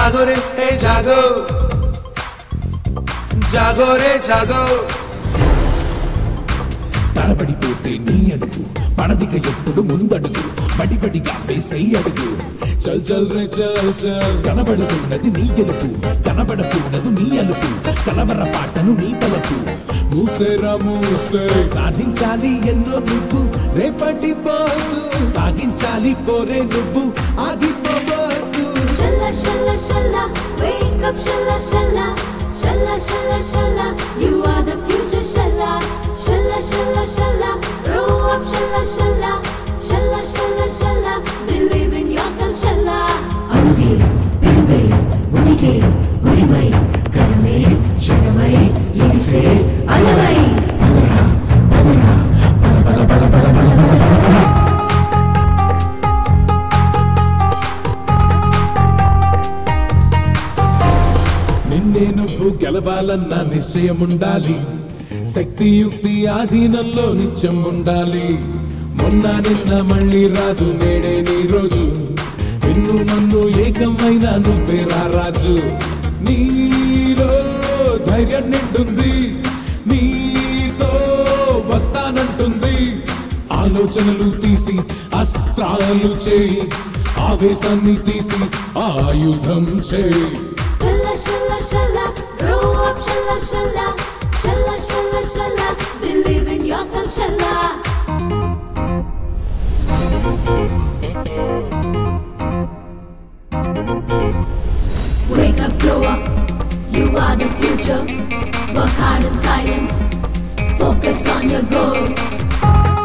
జాగో రే ఏ జాగో జాగో రే జాగో తడబడిపోతే నీ అడుగు పడదిక ఎప్పుడు ముందడుగు బడిబడిగా వేసే అడుగు చల్ చల్ రే చల్ చల్ కనబడుతున్నది నీ గెలుపు కనబడుతున్నది నీ అలుపు కలవర పాటను నీ తలపు మూసేరా మూసే సాధించాలి ఎన్నో నువ్వు రేపటి పోతు సాగించాలి పోరే నువ్వు ఆగిపోవద్దు Shalla, shalla, shalla, wake up, shalla, shalla, shalla, shalla, shalla, you are the future, shalla, shalla, shalla, shalla, grow up, shalla, shalla, shalla, shalla, shalla, believe in yourself, shalla. అడుగే పిడుగే ఉనికి ఉరిమై కరమే శరమై ఎగిసే అలవై పదరా పదరా పద పద పద పద పద పద పద పద నిన్నే నువ్వు గెలవాలన్న నిశ్చయముండాలి శక్తియుక్తి ఆధీనంలో నిత్యం ఉండాలి మొన్న నిన్న మళ్ళీ రాదు నేడే నీ రోజు నిన్ను నన్ను ఏకమైన నువ్వే రా రాజు నీలో ధైర్యం నింటుంది నీతో వస్తానంటుంది ఆలోచనలు తీసి అస్త్రాలు చేయి ఆవేశాన్ని తీసి ఆయుధం చేయి Shalla, shalla, shalla, grow up, shalla, shalla, shalla, shalla, shalla, believe in yourself, shalla. Wake up, grow up, you are the future. Work hard in silence, focus on your goal.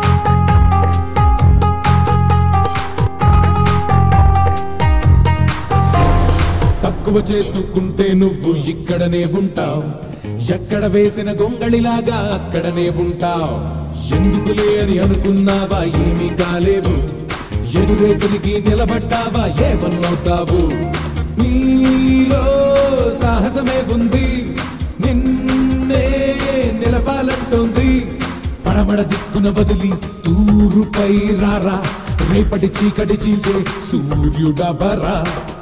తక్కువ చేసుకుంటే నువ్వు ఇక్కడనే ఉంటావు ఎక్కడ వేసిన గొంగళిలాగా అక్కడనే ఉంటావు ఎందుకులే అని అనుకున్నావా ఏమీ కాలేవు ఎదురే తిరిగి నిలబడ్డావా ఏమన్నవుతావు నీలో సాహసమే ఉంది నిన్నే నిలపాలంటుంది పడమడ దిక్కున వదిలి తూరుపై రారా రేపటి చీకటి చీల్చే సూర్యుడబరా